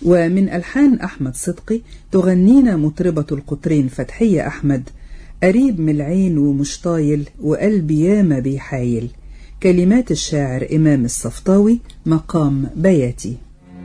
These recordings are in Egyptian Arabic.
ومن ألحان أحمد صدقي تغنينا مطربة القطرين فتحية أحمد قريب من العين ومش طايل وقلبي ياما بيحايل كلمات الشاعر إمام الصفطاوي مقام بياتي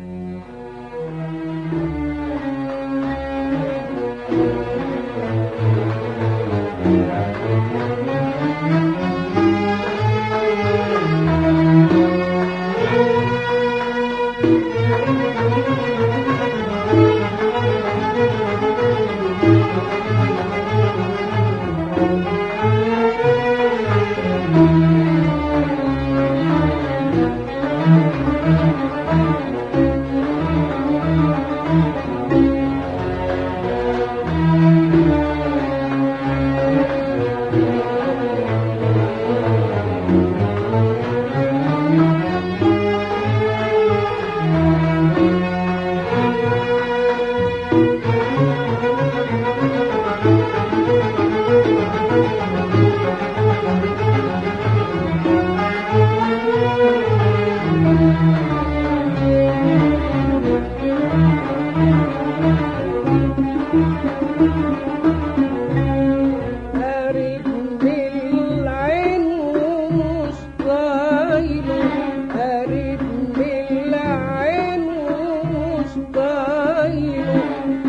قريب من العين ومش طايله قريب من العين ومش طايله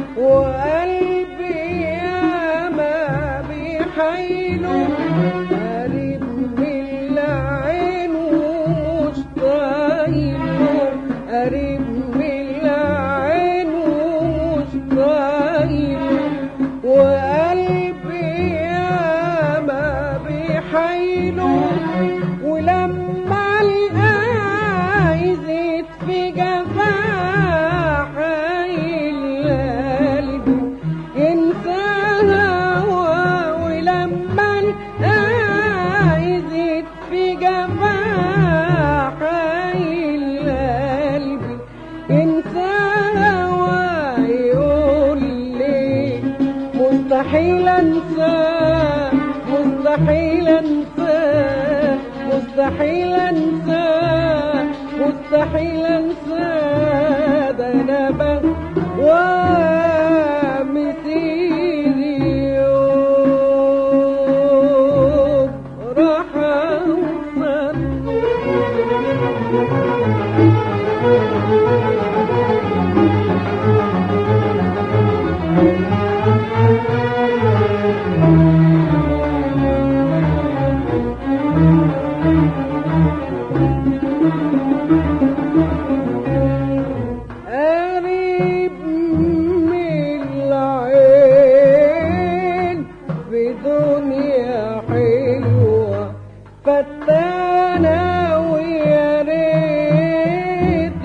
وقلبي ياما بيحايله قريب من العين ومش طايله قريب من العين ومش طايله وقلبي ياما بيحايله ولما القاه يزيد في جفاح قلبي ينسى هوا ولما القاه يزيد في جفاح قلبي ينسى هوا يقول لي مستحيل انساه مستحيل انساه مستحيل انساه مستحيل انساه ده انا ومسيري يوم راح اوصل قريب من العين في دنيا حلوة فتانة ويا ريت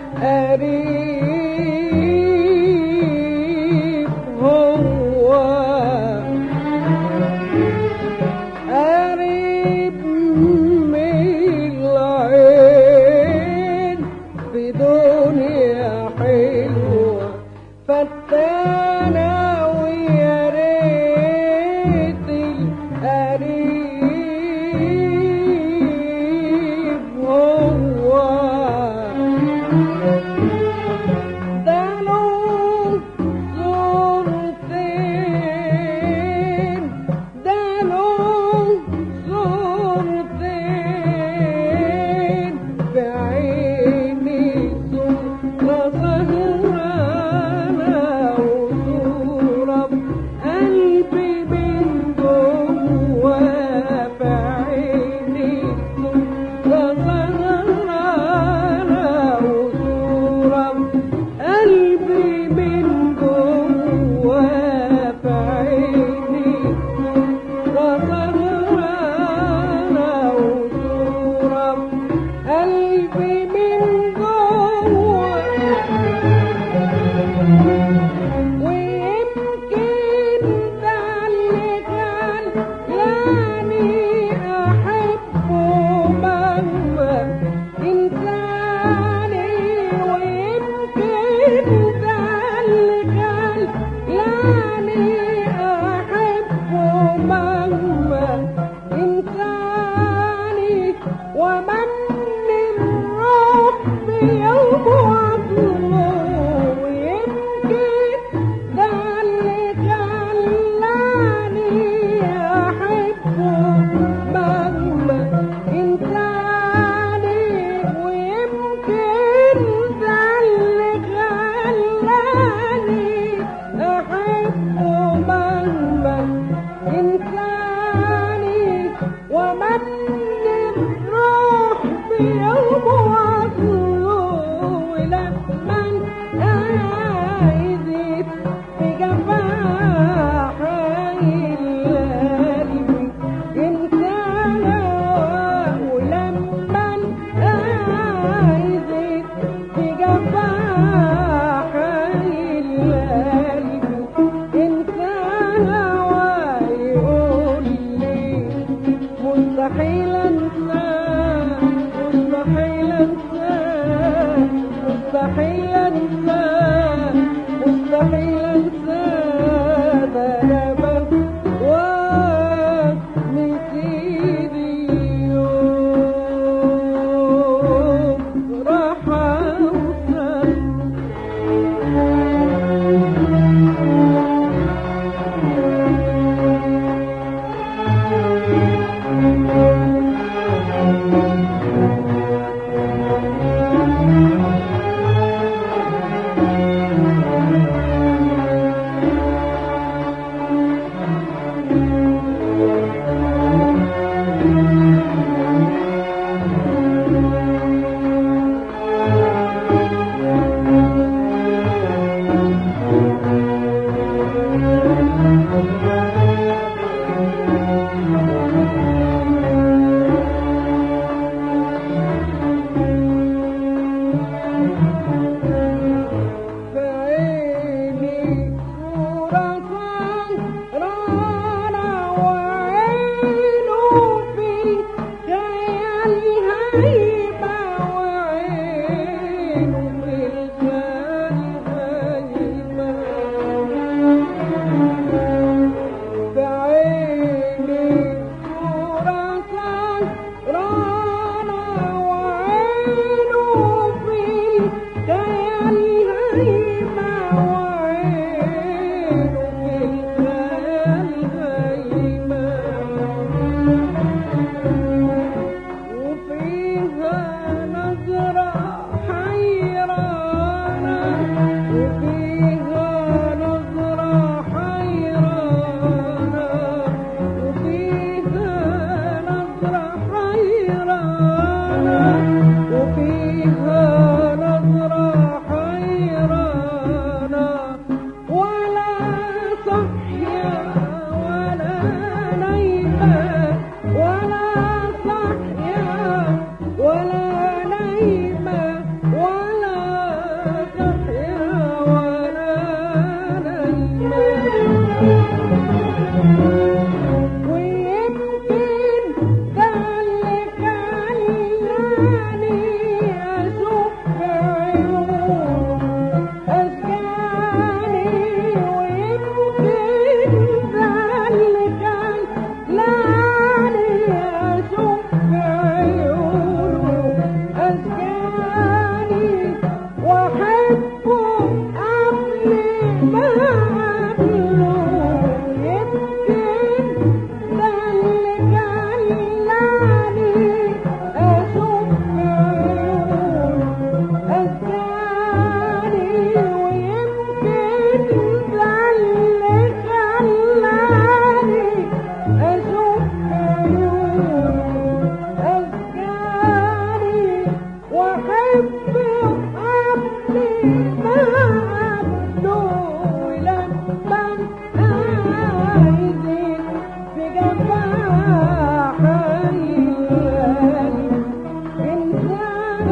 القريب هو قريب من العين في دنيا حلوة فتانة ويا ريت القريب هو ده له صورتين ده له صورتين في عيني صورة سهرانة وصورة بقلبي من جوا في عيني صورة سهرانة وصورة مستحيل انساه مستحيل انساه ده انا بس نسيني يوم راح اوصل في عيني صورة سهرانة وعينه في خيال هيبة وعينه في الخيال هيبة في عيني صورة سهرانة وعينه في خيال هيبة وعينه في الخيال هيبة وفيها نظرة حيرانة وفيها نظرة حيرانة وفيها نظرة حيرانة وفيها نظرة حيرانة ولا صحية ولا نايمة ولا صحية ولا نايمة ولا صحية ولا نايمة ويمكن ده اللي خلاني أشوف عيون أشكالي ويمكن ده اللي خلاني أشوف عيون أشكالي وأحبه قبل ما أقابله يمكن ده اللي خلاني أشوف عيون أشكالي ويمكن ده اللي خلاني أشوف عيون أشكالي وأحبه قبل ما أقابله ولما عايزين في جفاح الليالي إنسان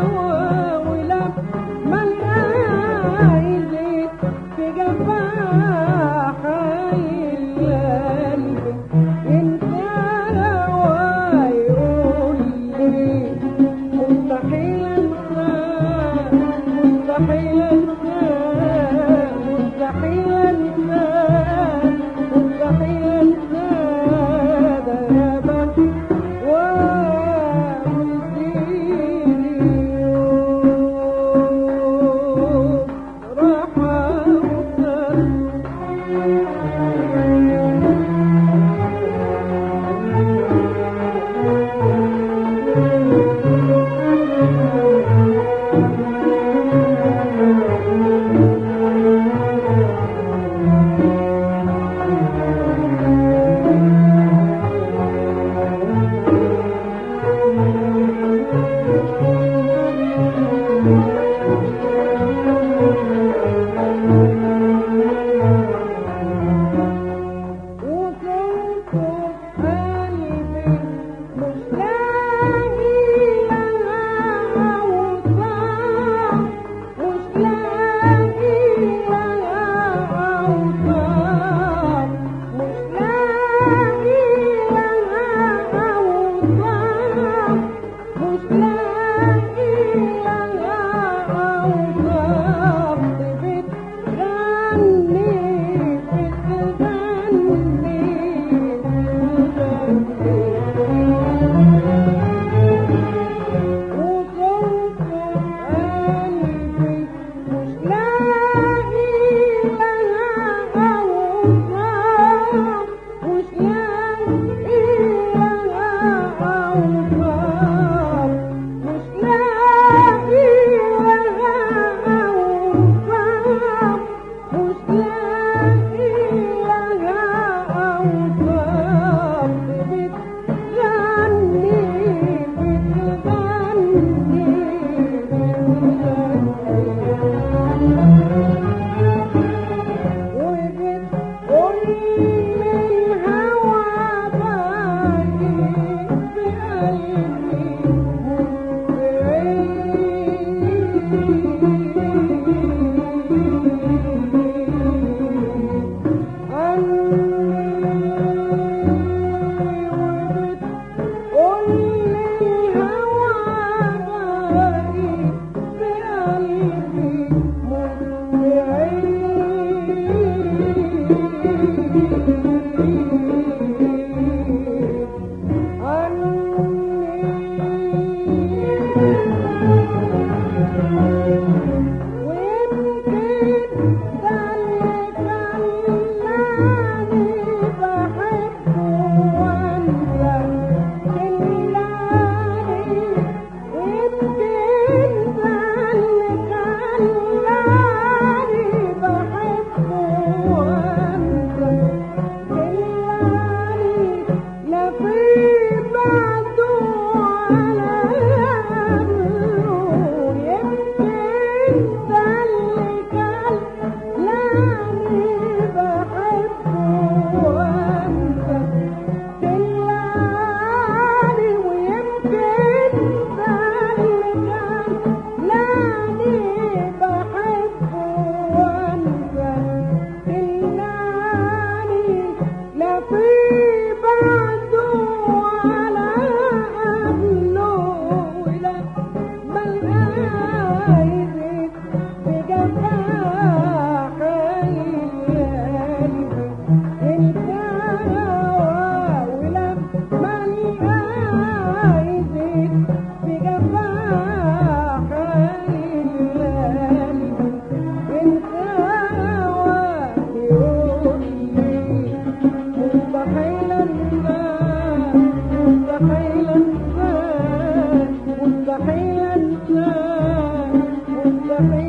ولما عايزين في جفاح الليالي إنسان ويقول لي مستحيل انساه مستحيل انساه مستحيل انساه مستحيل انساه ده يا بخت ونسيني يوم راح اوصل وكنت قلبي مش لاقي لها أوصاف مش لاقي لها أوصاف مش لاقي لها أوصاف مش لاقي لها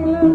إلى